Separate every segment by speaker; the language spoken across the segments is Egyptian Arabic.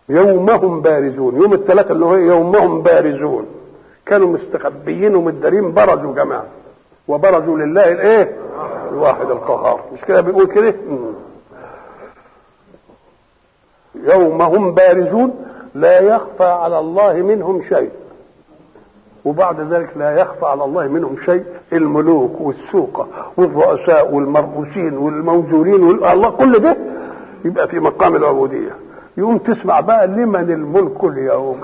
Speaker 1: يومهم بارزون يوم الثلاثة اللي هو يومهم بارزون كانوا مستخبيين ومتدارين برزوا جماعة وبرزوا لله الايه الواحد القهار مش كده بيقول كده مم. يوم هم بارزون لا يخفى على الله منهم شيء وبعد ذلك لا يخفى على الله منهم شيء الملوك والسوقة والرؤساء والمرؤوسين والموزونين والله كل ده يبقى في مقام العبودية يقوم تسمع بقى لمن الملك اليوم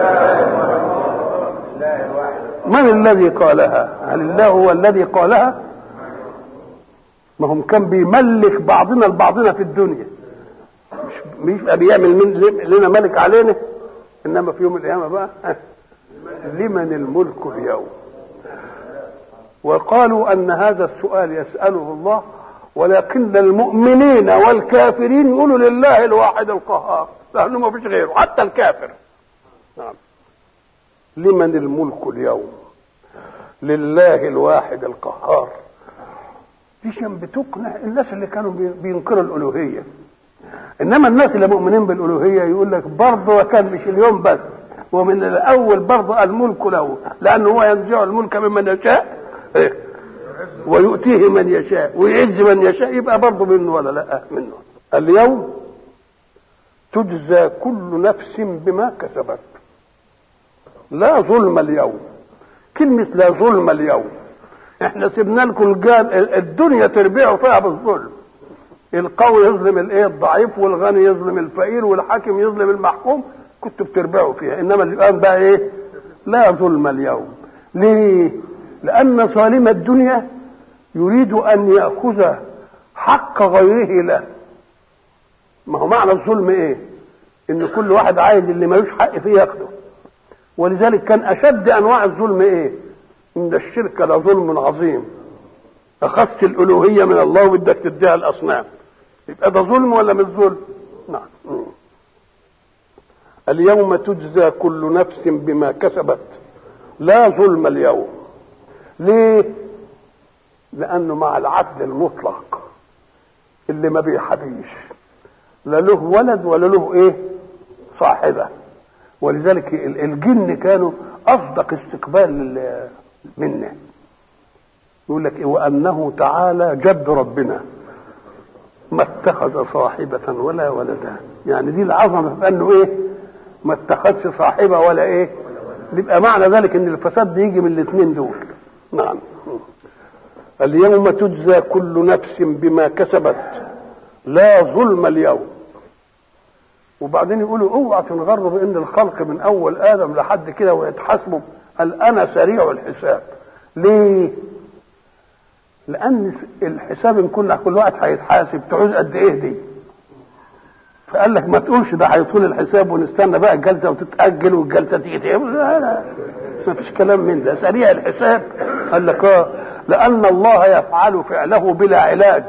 Speaker 1: من الذي قالها هل الله هو الذي قالها ما هم كان بيملك بعضنا البعضنا في الدنيا مش مش بيعمل من لنا ملك علينا انما في يوم القيامه بقى لمن الملك اليوم وقالوا ان هذا السؤال يساله الله ولكن المؤمنين والكافرين يقولوا لله الواحد القهار لانه ما فيش غيره حتى الكافر نعم لمن الملك اليوم لله الواحد القهار دي شيء بتقنع الناس اللي كانوا بينكروا الالوهيه انما الناس اللي مؤمنين بالالوهيه يقول لك برضه كان مش اليوم بس ومن الاول برضه الملك له لانه هو ينزع الملك ممن يشاء إيه؟ ويؤتيه من يشاء ويعز من يشاء يبقى برضه منه ولا لا منه اليوم تجزى كل نفس بما كسبت لا ظلم اليوم كلمة لا ظلم اليوم احنا سيبنا لكم الدنيا تربيعوا فيها بالظلم القوي يظلم الايه الضعيف والغني يظلم الفقير والحاكم يظلم المحكوم كنتوا بتربعوا فيها انما الان بقى ايه لا ظلم اليوم ليه لان ظالم الدنيا يريد ان ياخذ حق غيره له ما هو معنى الظلم ايه ان كل واحد عايز اللي ملوش حق فيه ياخده ولذلك كان اشد انواع الظلم ايه ان الشرك لظلم عظيم اخذت الالوهيه من الله وبدك تديها الاصنام يبقى ده ظلم ولا مش ظلم نعم اليوم تجزى كل نفس بما كسبت لا ظلم اليوم ليه لانه مع العدل المطلق اللي ما بيحبيش لا له ولد ولا له ايه صاحبه ولذلك الجن كانوا اصدق استقبال منه يقول لك إيه وانه تعالى جد ربنا ما اتخذ صاحبة ولا ولدا يعني دي العظمة في انه ايه ما اتخذش صاحبة ولا ايه يبقى معنى ذلك ان الفساد بيجي من الاثنين دول نعم اليوم تجزى كل نفس بما كسبت لا ظلم اليوم وبعدين يقولوا اوعى تنغروا بان الخلق من اول ادم لحد كده ويتحاسبوا قال انا سريع الحساب ليه لان الحساب ان كنا كل واحد هيتحاسب تعوز قد ايه دي فقال لك ما تقولش ده هيطول الحساب ونستنى بقى الجلسه وتتاجل والجلسه تيجي لا لا ما فيش كلام من ده سريع الحساب قال لك اه لان الله يفعل فعله بلا علاج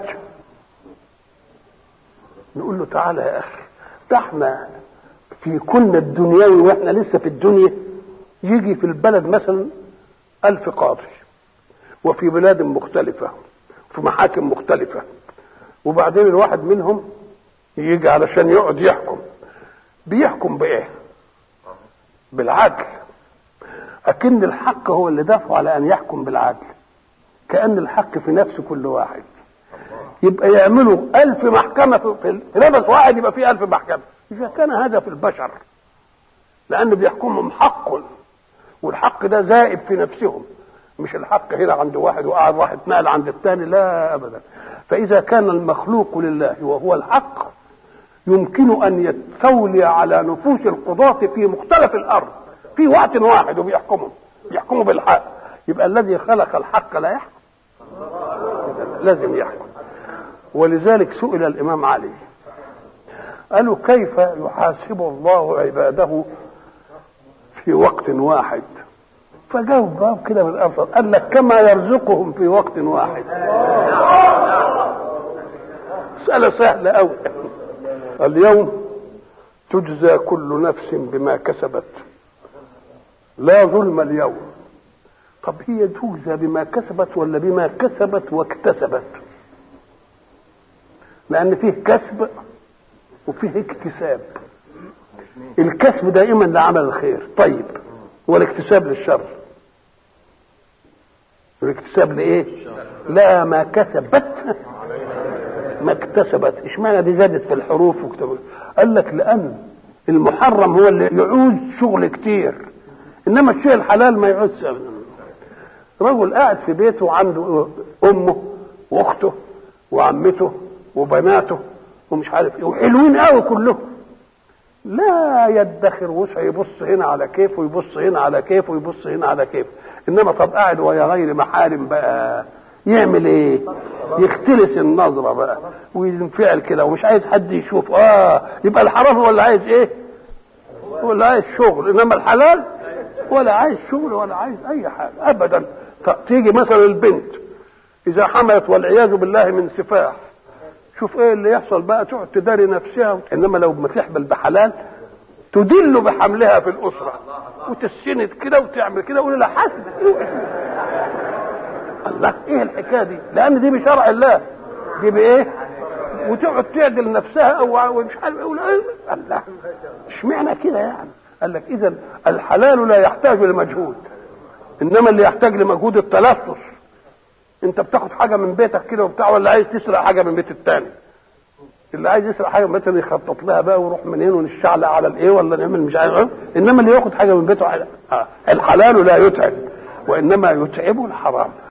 Speaker 1: نقول له تعالى يا اخي ده احنا في كنا الدنيوي واحنا لسه في الدنيا يجي في البلد مثلا ألف قاضي وفي بلاد مختلفة في محاكم مختلفة وبعدين الواحد منهم يجي علشان يقعد يحكم بيحكم بإيه؟ بالعدل أكن الحق هو اللي دفعه على أن يحكم بالعدل كأن الحق في نفس كل واحد يبقى يعملوا ألف محكمة في نفس واحد يبقى فيه ألف محكمة إذا كان هذا في البشر لأن بيحكمهم حق والحق ده زائب في نفسهم مش الحق هنا عند واحد وقعد واحد نقل عند الثاني لا أبدا فإذا كان المخلوق لله وهو الحق يمكن أن يستولي على نفوس القضاة في مختلف الأرض في وقت واحد وبيحكمهم بيحكموا بالحق يبقى الذي خلق الحق لا يحكم لازم يحكم ولذلك سئل الإمام علي قالوا كيف يحاسب الله عباده في وقت واحد فجاوب جواب كده من الأفضل قال لك كما يرزقهم في وقت واحد مسألة سهلة أوي اليوم تجزى كل نفس بما كسبت لا ظلم اليوم طب هي تجزى بما كسبت ولا بما كسبت واكتسبت لأن فيه كسب وفيه اكتساب الكسب دائما لعمل الخير طيب والاكتساب للشر الاكتساب لايه لا ما كسبت ما اكتسبت اشمعنى دي زادت في الحروف وكتب قال لك لان المحرم هو اللي يعوز شغل كتير انما الشيء الحلال ما يعوزش ابدا رجل قاعد في بيته وعنده امه واخته وعمته وبناته ومش عارف ايه وحلوين قوي كلهم لا يدخر وسع يبص هنا على كيف ويبص هنا على كيف ويبص هنا على كيف انما طب قاعد ويا غير محارم بقى يعمل ايه يختلس النظره بقى وينفعل كده ومش عايز حد يشوف اه يبقى الحرام هو اللي عايز ايه ولا عايز شغل انما الحلال ولا عايز شغل ولا عايز اي حاجه ابدا تيجي مثلا البنت اذا حملت والعياذ بالله من سفاح شوف ايه اللي يحصل بقى تقعد تداري نفسها انما لو ما تحمل بحلال تدل بحملها في الاسره وتسند كده وتعمل كده ويقول لها حسب الله ايه الحكايه دي لان دي بشرع الله دي بايه وتقعد تعدل نفسها او ومش عارف ايه الله اشمعنى كده يعني قال لك اذا الحلال لا يحتاج لمجهود انما اللي يحتاج لمجهود التلفظ انت بتاخد حاجه من بيتك كده وبتاع ولا عايز تسرق حاجه من بيت التاني اللي عايز يسرق حاجه من بيته يخطط لها بقى ويروح منين ونشعلق على الايه ولا نعمل مش عارف ايه انما اللي ياخد حاجه من بيته الحلال لا يتعب وانما يتعب الحرام